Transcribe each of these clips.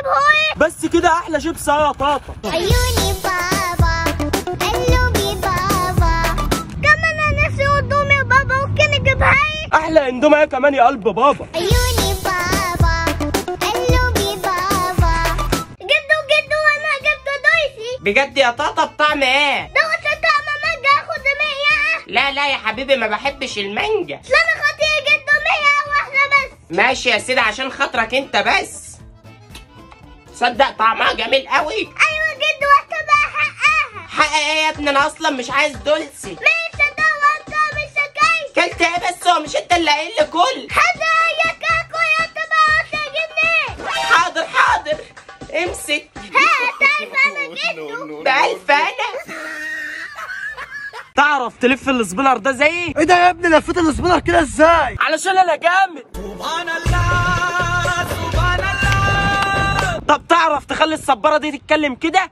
بهوي بس كده احلى شيبس أهو يا طاطا عيوني بابا قلبي بابا كمان انا ناسي قدامي بابا ممكن اجيبها لي احلى اندومي كمان يا قلب بابا عيوني بابا قلبي بابا جدو جدو انا جبت دويسي بجد يا طاطا بطعم ايه دوت طعم مانجا اخد مية لا لا يا حبيبي ما بحبش المانجا انا خطير جدو مية واحدة بس ماشي يا سيدي عشان خاطرك انت بس صدق طعمها جميل قوي ايوه جدو هتبقى حقها حق ايه يا ابني انا اصلا مش عايز دولسي مش هتوقع مش هكاي كلت ايه بس هو مش انت اللي قايل لي كل حدا يا كاكو يا تبقى عشرة جنيه حاضر حاضر امسك ها تعرف انا جدو بألف انا تعرف تلف السبينر ده زيي ايه ده يا ابني لفيت السبينر كده ازاي علشان انا جامد سبحان الله سبحان الله طب تعرف تخلي الصبارة دي تتكلم كده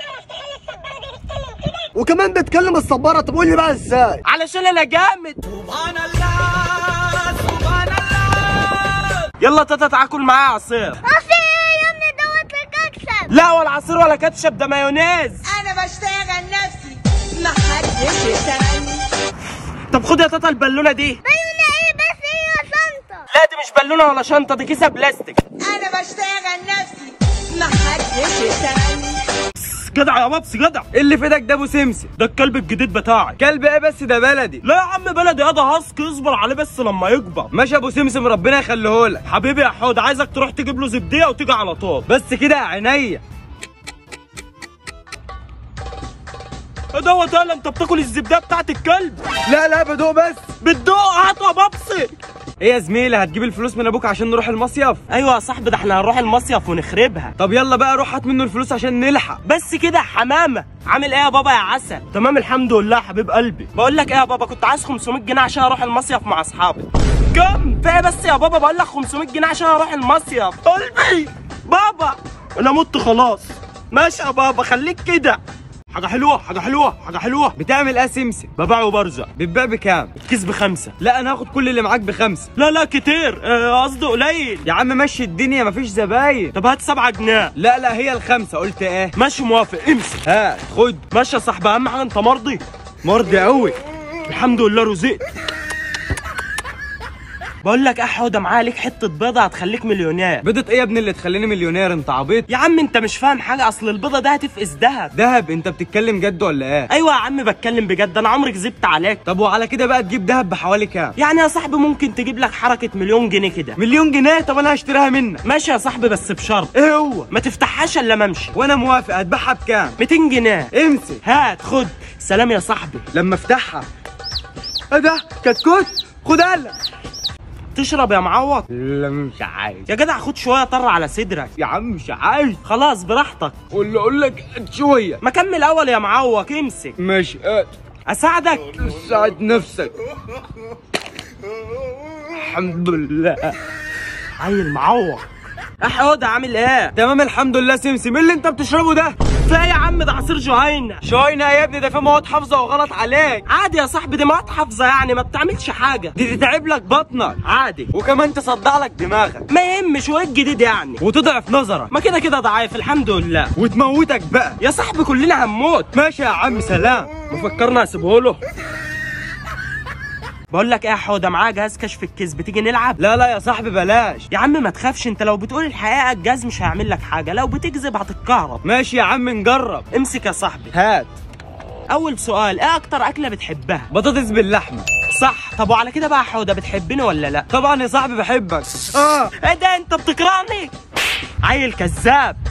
وكمان بتكلم الصبارة طب قول لي بقى ازاي علشان انا جامد سبحان الله سبحان الله يلا تاتا تاكل معايا عصير اصل يا ابني دوت لك اكسب لا ولا عصير ولا كاتشب ده مايونيز انا بشتغل نفسي ما حدش يسألني طب خد يا تاتا البالونه دي بيونا ايه بس هي شنطة لا دي مش بالونه ولا شنطه دي كيسه بلاستيك انا بشتغل نفسي ما حدش يسألني جدع يا بابس جدع اللي في ايدك ده ابو سمسم ده الكلب الجديد بتاعي كلب ايه بس ده بلدي لا يا عم بلدي هذا هاسكي اصبر عليه بس لما يكبر ماشي يا ابو سمسم ربنا يخليه لك حبيبي يا حود عايزك تروح تجيب له زبديه وتيجي على طول بس كده يا عينيا ايه دوت يالا انت بتاكل الزبده بتاعت الكلب لا لا بدوق بس بتدوق هات يا بابسي ايه يا زميلي هتجيب الفلوس من ابوك عشان نروح المصيف ايوه يا صاحبي ده احنا هنروح المصيف ونخربها طب يلا بقى روح هات منه الفلوس عشان نلحق بس كده حمامه عامل ايه يا بابا يا عسل تمام الحمد لله يا حبيب قلبي بقول لك ايه يا بابا كنت عايز 500 جنيه عشان اروح المصيف مع اصحابي كم في إيه بس يا بابا بقول لك 500 جنيه عشان اروح المصيف قلبي بابا انا مت خلاص ماشي يا بابا خليك كده حاجه حلوه حاجه حلوه حاجه حلوه بتعمل ايه يا سمسم ببيع وبرزق بتبيع بكام كيس بخمسه لا انا هاخد كل اللي معاك بخمسه لا لا كتير آه، قصدي قليل يا عم مشي الدنيا مفيش زباين طب هات سبعة جنيه لا لا هي الخمسه قلت ايه ماشي موافق امسك هات خد ماشي يا صاحبي اهم حاجه انت مرضي مرضي قوي الحمد لله رزقت بقول لك احود معايا ليك حته بيضه هتخليك مليونير بيضة ايه يا ابني اللي تخليني مليونير انت عبيط يا عم انت مش فاهم حاجه اصل البيضه ده هتفقس دهب دهب انت بتتكلم جد ولا ايه ايوه يا عم بتكلم بجد انا عمري كذبت عليك طب وعلى كده بقى تجيب دهب بحوالي كام يعني يا صاحبي ممكن تجيب لك حركه مليون جنيه كده مليون جنيه طب انا هشتريها منك ماشي يا صاحبي بس بشرط ايه هو ما تفتحهاش الا ما امشي وانا موافق هتبيعها بكام 200 جنيه امسك هات خد سلام يا صاحبي لما افتحها ايه ده كتكوت خد قلق تشرب يا معوض لا مش عايز يا جدع خد شويه طر على صدرك يا عم مش عايز خلاص براحتك قول له اقول لك شويه ما كمل اول يا معوق امسك ماشي هات. اساعدك ساعد نفسك الحمد لله عيل معوق احود عامل ايه تمام الحمد لله سمسم ايه اللي انت بتشربه ده في إيه يا عم ده عصير جهينه شوينا يا ابني ده في مواد حافظه وغلط عليك عادي يا صاحبي دي مواد حافظه يعني ما بتعملش حاجه دي تتعب لك بطنك عادي وكمان تصدع لك دماغك ما يهمش وايه الجديد يعني وتضعف نظرك ما كده كده ضعيف الحمد لله وتموتك بقى يا صاحبي كلنا هنموت ماشي يا عم سلام مفكرنا اسيبه له بقول لك ايه يا حوده معاه جهاز كشف الكذب تيجي نلعب لا لا يا صاحبي بلاش يا عم ما تخافش انت لو بتقول الحقيقه الجهاز مش هيعمل لك حاجه لو بتكذب هتتكهرب ماشي يا عم نجرب امسك يا صاحبي هات اول سؤال ايه اكتر اكله بتحبها بطاطس باللحمه صح طب وعلى كده بقى يا حوده بتحبني ولا لا طبعا يا صاحبي بحبك اه ايه ده انت بتكرهني عيل كذاب